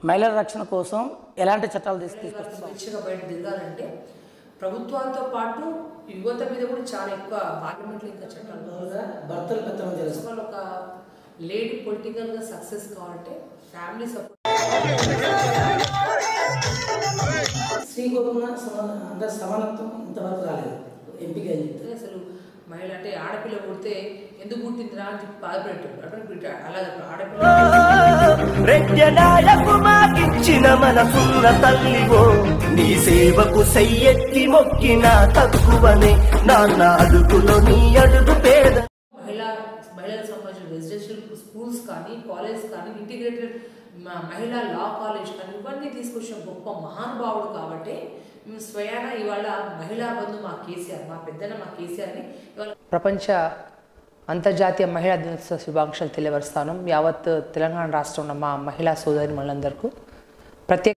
మహిళల రక్షణ కోసం ఎలాంటి చట్టాలు తీసుకు తీసుకొస్తారు స్వేచ్ఛగా బయట తిరగాలంటే ప్రభుత్వాలతో పాటు యువత మీద కూడా చాలా ఎక్కువ పార్లమెంట్లో ఇంకా చట్టాలు భర్తలు పెత్తనం చేస్తారు ఫస్ట్ ఆఫ్ ఆల్ ఒక లేడీ పొలిటికల్గా సక్సెస్ కావాలంటే ఫ్యామిలీ సపోర్ట్ స్త్రీ గోపున అంటే సమానత్వం ఇంతవరకు రాలేదు ఎంపిక అయింది అంటే అసలు మహిళ అంటే ఆడపిల్ల పుడితే ఎందుకు పుట్టిందిరా అని చెప్పి బాధపడేటప్పుడు అటువంటి బిడ్డ అలాగే ఆడపిల్ల రెడ్యనాయకు మాకిచ్చిన మనసున్న తల్లివో నీ సేవకు సయ్యెత్తి మొక్కిన తక్కువనే నాన్న అడుగులో నీ అడుగు పేద మహిళా మహిళలకు సంబంధించిన రెసిడెన్షియల్ స్కూల్స్ కానీ కాలేజ్ కానీ ఇంటిగ్రేటెడ్ మహిళా లా కాలేజ్ కానీ ఇవన్నీ తీసుకొచ్చిన గొప్ప మహానుభావుడు కాబట్టి మేము స్వయాన ఇవాళ మహిళా బంధు మా కేసీఆర్ మా పెద్దన మా కేసీఆర్ని ఇవాళ ప్రపంచ అంతర్జాతీయ మహిళా దినోత్సవ శుభాకాంక్షలు తెలియవరుస్తాను యావత్ తెలంగాణ రాష్ట్రంలో మా మహిళా సోదరి మనందరికీ ప్రత్యేక